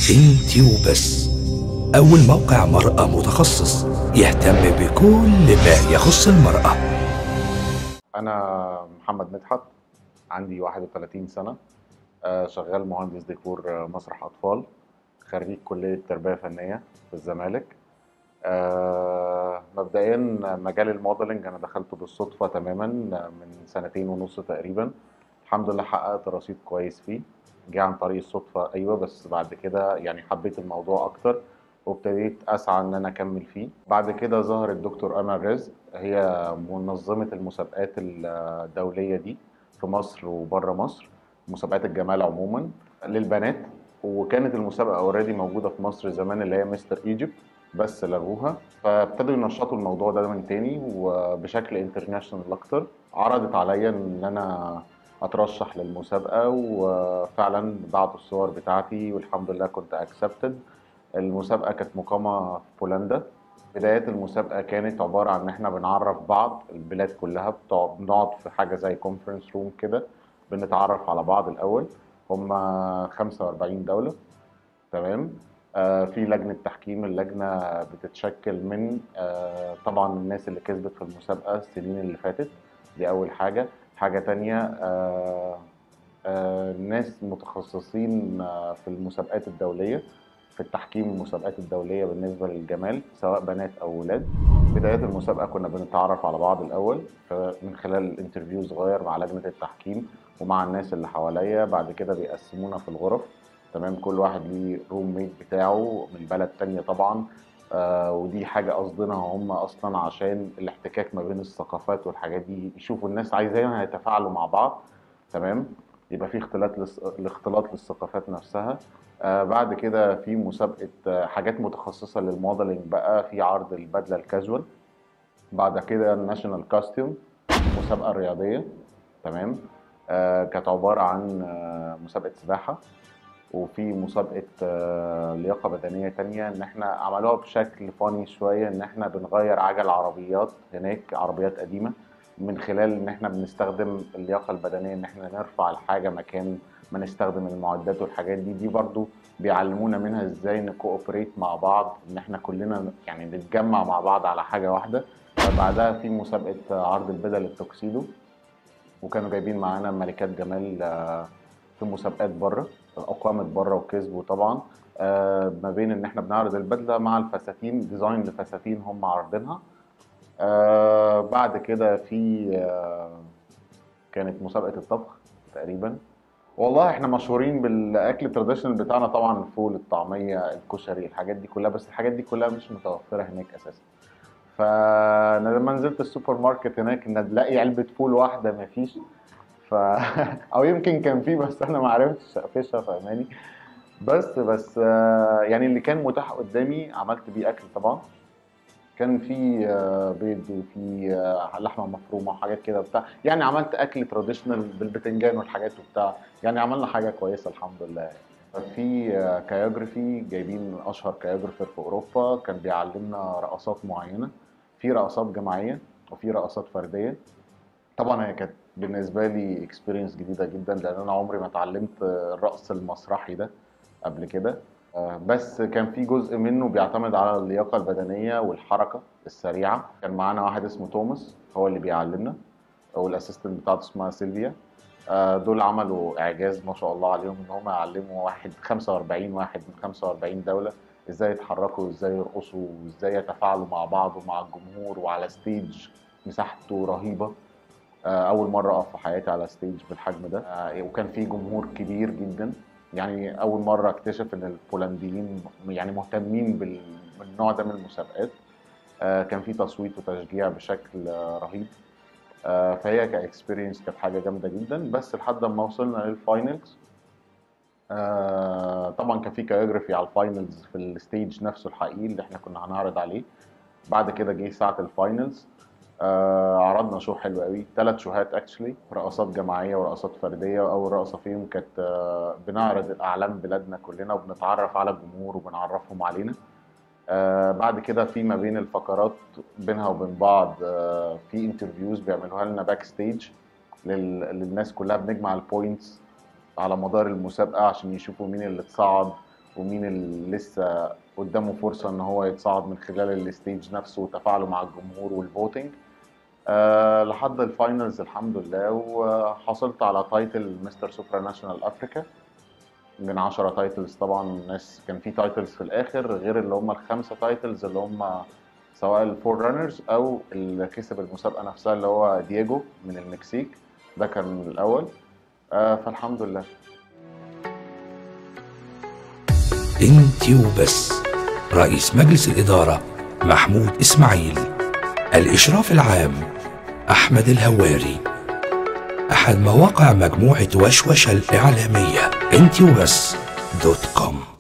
انت وبس أول موقع مرأة متخصص يهتم بكل ما يخص المرأة أنا محمد مدحت عندي 31 سنة آه، شغال مهندس ديكور آه، مسرح أطفال خريج كلية تربية فنية في الزمالك آه، مبدئيا مجال الموديلنج أنا دخلته بالصدفة تماما آه، من سنتين ونص تقريبا الحمد لله حققت رصيد كويس فيه جه عن طريق الصدفة أيوة بس بعد كده يعني حبيت الموضوع أكتر وابتديت أسعى إن أنا أكمل فيه بعد كده ظهر الدكتور أمل رزق هي منظمة المسابقات الدولية دي في مصر وبره مصر مسابقات الجمال عموما للبنات وكانت المسابقة اوريدي موجودة في مصر زمان اللي هي مستر ايجيبت بس لغوها فابتدوا ينشطوا الموضوع ده من تاني وبشكل انترناشونال اكتر عرضت عليا ان انا اترشح للمسابقة وفعلا بعتوا الصور بتاعتي والحمد لله كنت اكسبتد المسابقة كانت مقامة في بولندا بدايات المسابقة كانت عبارة عن إن إحنا بنعرف بعض البلاد كلها بتقعد- بنقعد في حاجة زي كونفرنس روم كده بنتعرف على بعض الأول هما 45 دولة تمام آه في لجنة تحكيم اللجنة بتتشكل من آه طبعا الناس اللي كسبت في المسابقة السنين اللي فاتت دي أول حاجة حاجة تانية آه آه ناس متخصصين آه في المسابقات الدولية في التحكيم المسابقات الدولية بالنسبة للجمال سواء بنات أو ولاد بداية المسابقة كنا بنتعرف على بعض الأول من خلال انترفيو صغير مع لجنة التحكيم ومع الناس اللي حواليا بعد كده بيقسمونا في الغرف تمام كل واحد ليه روم ميت بتاعه من بلد تانية طبعا آه ودي حاجة قصدنا هم أصلا عشان الاحتكاك ما بين الثقافات والحاجات دي يشوفوا الناس عايزين يتفاعلوا مع بعض تمام يبقى في اختلاط للس... الاختلاط للثقافات نفسها آه بعد كده في مسابقة آه، حاجات متخصصة للموديلنج بقى في عرض البدلة الكاجوال بعد كده الناشونال كاستيوم مسابقة رياضية تمام آه كانت عبارة عن آه مسابقة سباحة وفي مسابقة آه لياقة بدنية تانية إن إحنا عملوها بشكل فاني شوية إن إحنا بنغير عجل عربيات هناك عربيات قديمة من خلال إن إحنا بنستخدم اللياقة البدنية إن إحنا نرفع الحاجة مكان ما نستخدم المعدات والحاجات دي دي برضو بيعلمونا منها إزاي نكوبريت مع بعض إن إحنا كلنا يعني نتجمع مع بعض على حاجة واحدة بعدها في مسابقة عرض البدل التوكسيدو وكانوا جايبين معانا ملكات جمال آه، في مسابقات بره اقامت بره وكسبوا طبعا آه، ما بين ان احنا بنعرض البدله مع الفساتين ديزاين لفساتين هم عارضينها آه، بعد كده في آه، كانت مسابقه الطبخ تقريبا والله احنا مشهورين بالاكل التراديشنال بتاعنا طبعا الفول الطعميه الكشري الحاجات دي كلها بس الحاجات دي كلها مش متوفره هناك اساسا فانا لما نزلت السوبر ماركت هناك ان الاقي علبه فول واحده مفيش ف او يمكن كان فيه بس انا ما عرفتش اقفشها فاهماني بس بس آه، يعني اللي كان متاح قدامي عملت بيه اكل طبعا كان في آه، بيض وفي آه، لحمه مفرومه وحاجات كده وبتاع يعني عملت اكل تراديشنال بالبتنجان والحاجات وبتاع يعني عملنا حاجه كويسه الحمد لله في آه، كايوجرافي جايبين اشهر كايوجرافر في اوروبا كان بيعلمنا رقصات معينه في رقصات جماعيه وفي رقصات فرديه طبعا هي كانت بالنسبه لي اكسبيرينس جديده جدا لان انا عمري ما اتعلمت الرقص المسرحي ده قبل كده آه، بس كان في جزء منه بيعتمد على اللياقه البدنيه والحركه السريعه كان معانا واحد اسمه توماس هو اللي بيعلمنا والاسيستنت بتاعته اسمها سيلفيا آه، دول عملوا اعجاز ما شاء الله عليهم ان هم يعلموا واحد 45 واحد من 45 دوله ازاي يتحركوا وازاي يرقصوا وازاي يتفاعلوا مع بعض ومع الجمهور وعلى ستيج مساحته رهيبه آه، اول مره اقف في حياتي على ستيج بالحجم ده آه، وكان في جمهور كبير جدا يعني اول مره اكتشف ان البولنديين يعني مهتمين بال- بالنوع ده من المسابقات آه، كان في تصويت وتشجيع بشكل آه، رهيب آه، فهي كاكسبيرينس كانت حاجه جامده جدا بس لحد ما وصلنا للفاينلز آه، طبعا كان في كايوجرافي على الفاينلز في الستيج نفسه الحقيقي اللي احنا كنا هنعرض عليه بعد كده جه ساعه الفاينلز آه عرضنا شو حلو قوي ثلاث شوهات اكشلي رقصات جماعيه ورقصات فرديه واول رقصه فيهم كانت آه بنعرض اعلام بلادنا كلنا وبنتعرف على الجمهور وبنعرفهم علينا آه بعد كده في ما بين الفقرات بينها وبين بعض آه في انترفيوز بيعملوها لنا باك ستيج للناس كلها بنجمع البوينتس على مدار المسابقه عشان يشوفوا مين اللي اتصعد ومين اللي لسه قدامه فرصة ان هو يتصعد من خلال الستيج نفسه وتفاعله مع الجمهور والفوتنج أه لحد الفاينلز الحمد لله وحصلت على تايتل مستر سوبرا ناشونال افريكا من 10 تايتلز طبعا ناس كان في تايتلز في الاخر غير اللي هم الخمسه تايتلز اللي هم سواء الفور رانرز او اللي كسب المسابقه نفسها اللي هو دييجو من المكسيك ده كان الاول آه فالحمد لله انت وبس رئيس مجلس الإدارة محمود إسماعيل الإشراف العام أحمد الهواري أحد مواقع مجموعة وشوشة الإعلامية انت وبس دوت كوم